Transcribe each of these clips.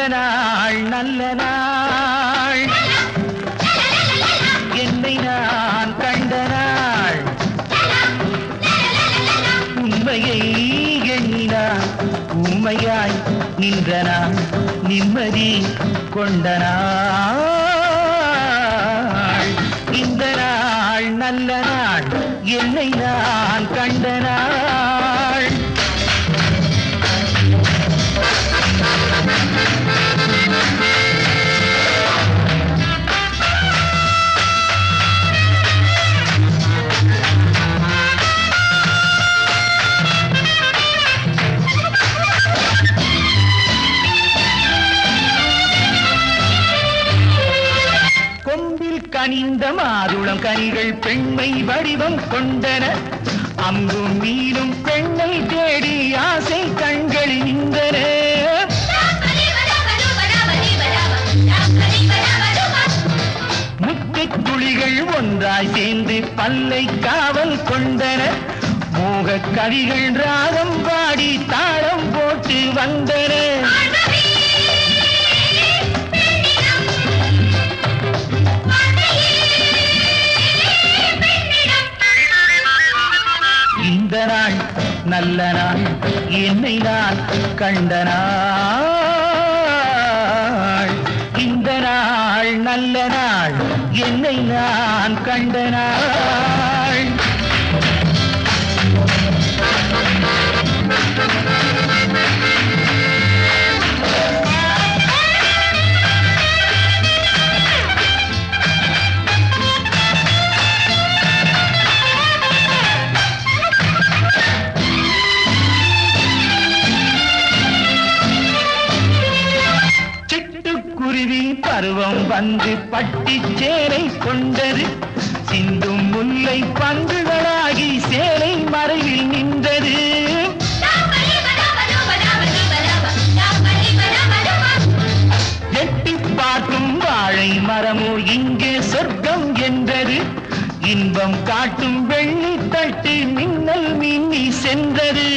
நாள் நல்ல நாள் என்னை நான் கண்ட நாள் உண்மையை எண்ணினான் உண்மையாய் நின்ற நாள் நிம்மதி கொண்ட நாள் இந்த நாள் நல்ல நாள் என்னை நான் கண்ட நாள் கொம்பில் கனிந்த மாதுளம் கனிகள் பெண்மை வடிவம் கொண்டன அம்பும் மீனும் பெண்ணை தேடி ஆசை கண்களில் நின்றன முத்துத் துளிகள் ஒன்றாய் சேர்ந்து பல்லை காவல் கொண்டன மோகக் கவிகள் ராகம் பாடி தாளம் போட்டு வந்தன இந்த நாள் நல்ல நாள் என்னை நான் கண்ட நாள் இந்த நாள் நல்ல நாள் என்னை நான் கண்ட நாள் சிட்டுக்குருவி பருவம் வந்து பட்டி சேலை கொண்டது சிந்தும் முல்லை பந்துகளாகி சேலை மறைவில் நின்றது எட்டி பார்க்கும் வாழை மரமோ இங்கே சொர்க்கம் என்றது இன்பம் காட்டும் வெள்ளி தட்டு மின்னல் மின்னி சென்றது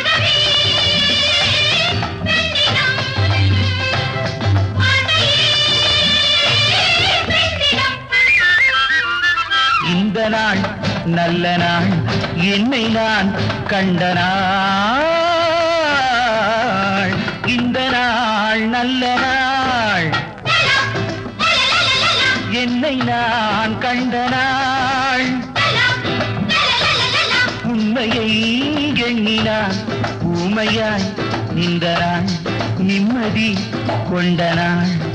இந்த நாள் நல்ல நாள் என்னை நான் கண்ட நாள் இந்த நாள் நல்ல நாள் என்னை நான் கண்ட நாள் உண்மையை எண்ணினான் ஊமையாய் நின்ற நாள் நிம்மதி கொண்ட நாள்